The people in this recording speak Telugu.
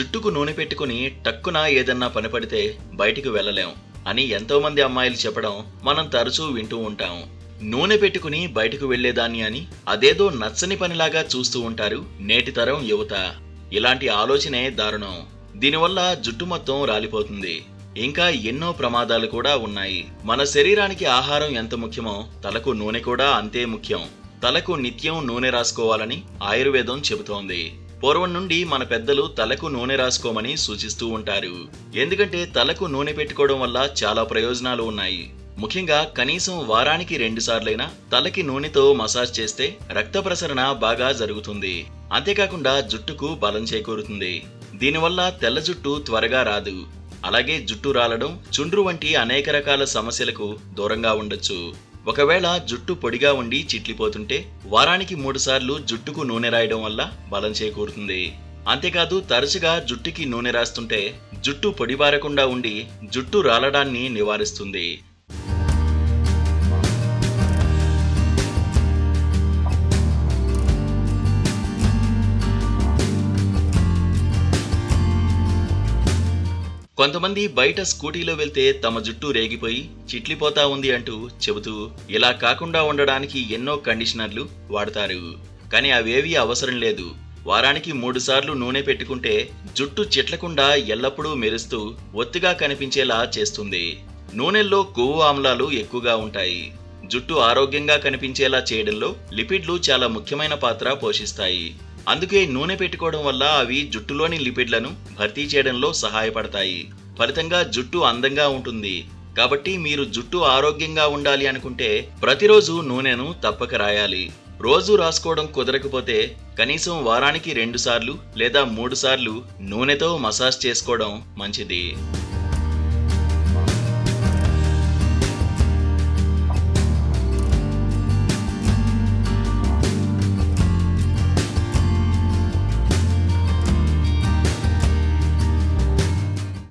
జుట్టుకు నూనె పెట్టుకుని టక్కున ఏదన్నా పని పడితే బయటికి వెళ్ళలేం అని ఎంతోమంది అమ్మాయిలు చెప్పడం మనం తరచూ వింటూ ఉంటాం నూనె పెట్టుకుని బయటకు వెళ్లేదాన్ని అని అదేదో నచ్చని పనిలాగా చూస్తూ ఉంటారు నేటి తరం యువత ఇలాంటి ఆలోచనే దారుణం దీనివల్ల జుట్టు మొత్తం రాలిపోతుంది ఇంకా ఎన్నో ప్రమాదాలు కూడా ఉన్నాయి మన శరీరానికి ఆహారం ఎంత ముఖ్యమో తలకు నూనె కూడా అంతే ముఖ్యం తలకు నిత్యం నూనె రాసుకోవాలని ఆయుర్వేదం చెబుతోంది పూర్వం నుండి మన పెద్దలు తలకు నూనె రాసుకోమని సూచిస్తూ ఉంటారు ఎందుకంటే తలకు నూనె పెట్టుకోవడం వల్ల చాలా ప్రయోజనాలు ఉన్నాయి ముఖ్యంగా కనీసం వారానికి రెండు సార్లైనా తలకి నూనెతో మసాజ్ చేస్తే రక్త ప్రసరణ బాగా జరుగుతుంది అంతేకాకుండా జుట్టుకు బలం చేకూరుతుంది దీనివల్ల తెల్ల జుట్టు త్వరగా రాదు అలాగే జుట్టు రాలడం చుండ్రు వంటి అనేక రకాల సమస్యలకు దూరంగా ఉండొచ్చు ఒకవేళ జుట్టు పొడిగా ఉండి చిట్లిపోతుంటే వారానికి మూడు సార్లు జుట్టుకు నూనె రాయడం వల్ల బలం చేకూరుతుంది అంతేకాదు తరచుగా జుట్టుకి నూనె రాస్తుంటే జుట్టు పొడిబారకుండా ఉండి జుట్టు రాలడాన్ని నివారిస్తుంది కొంతమంది బయట స్కూటీలో వెళ్తే తమ జుట్టు రేగిపోయి చిట్లిపోతా ఉంది అంటూ చెబుతూ ఇలా కాకుండా ఉండడానికి ఎన్నో కండిషనర్లు వాడతారు కానీ అవేవీ అవసరం లేదు వారానికి మూడు సార్లు నూనె పెట్టుకుంటే జుట్టు చిట్లకుండా ఎల్లప్పుడూ మెరుస్తూ ఒత్తిగా కనిపించేలా చేస్తుంది నూనెల్లో కొవ్వు ఆమ్లాలు ఎక్కువగా ఉంటాయి జుట్టు ఆరోగ్యంగా కనిపించేలా చేయడంలో లిపిడ్లు చాలా ముఖ్యమైన పాత్ర పోషిస్తాయి అందుకే నూనె పెట్టుకోవడం వల్ల అవి జుట్టులోని లిపిడ్లను భర్తీ చేయడంలో సహాయపడతాయి ఫలితంగా జుట్టు అందంగా ఉంటుంది కాబట్టి మీరు జుట్టు ఆరోగ్యంగా ఉండాలి అనుకుంటే ప్రతిరోజు నూనెను తప్పక రాయాలి రోజు రాసుకోవడం కుదరకపోతే కనీసం వారానికి రెండు సార్లు లేదా మూడు సార్లు నూనెతో మసాజ్ చేసుకోవడం మంచిది